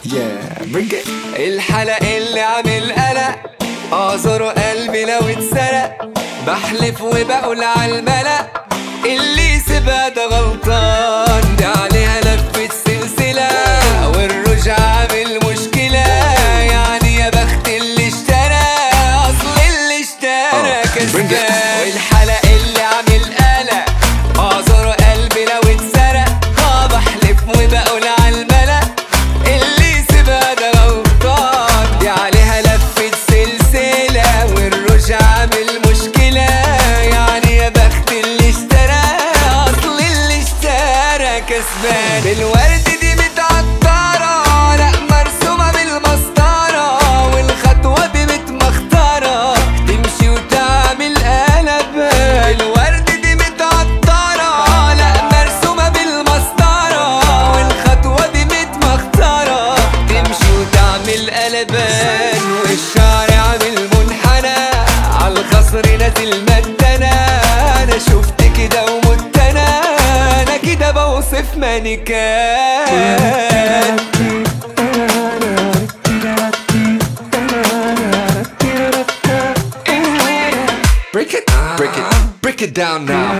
Yeah, bring it. الحلق اللي عامل قلق اعذره قلبي لو اتسرق بحلف وبقول على الملأ اللي يسيبها ده غلطان دي عليها لفة سلسلة والرجع عامل مشكلة يعني يا بخت اللي اشترى اصل اللي اشترى Oh, bring it. كسبان والحلق اللي عامل قلق اعذره قلبي لو اتسرق اه بحلف وبقول على الملأ اللي سيبها ده غلطان دي عليها لفة سلسلة والرجع عامل مشكلة يعني يا بخت اللي اشترى اصل اللي اشترى كسبان الورد دي متعطرة لا مرسومة بالمسطرة والخطوة دي متمخترة تمشي وتعمل قلب الورد دي متعطرة لا مرسومة بالمسطرة والخطوة دي متمخترة تمشي وتعمل قلبان والشعر عامل منحنى عالخصر نازل مدنا انا شفت كده ومت انا انا كده بوصف مانيكان Break it, break it, break it down now.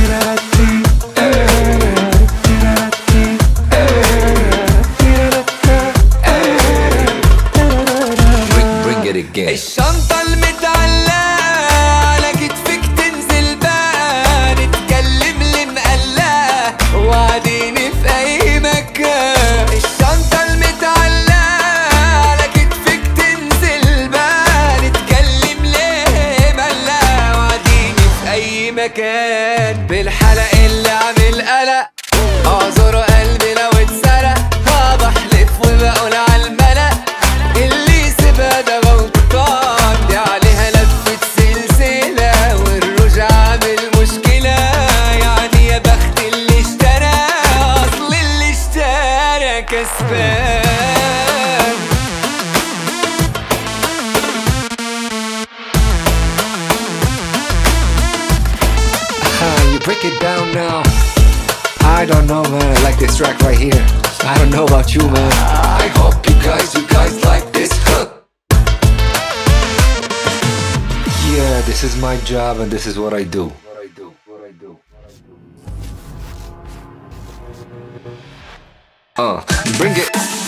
Bring, bring it again. الشنطة المتعلقة على كتفك تنزل بقى نتكلم اللي مقلقة وقاعدين في أي مكان الشنطة المتعلقة على كتفك تنزل بقى نتكلم ليه مقلقة وقاعدين في أي مكان بالحلق اللي عامل قلق اعذر قلبي لو اتسرق اه بحلف وبقول على الملأ اللي سيبها ده غلطان دي عليها لفة سلسلة والرجع عامل مشكلة يعني يا بخت اللي اشترى اصل اللي اشترى كسبان Ah, you break it down now. I don't know, man. I like this track right here. I don't know about you, man. I hope you guys, you guys like this hook. Yeah, this is my job and this is what I do. What I do, what I do. Uh, bring it.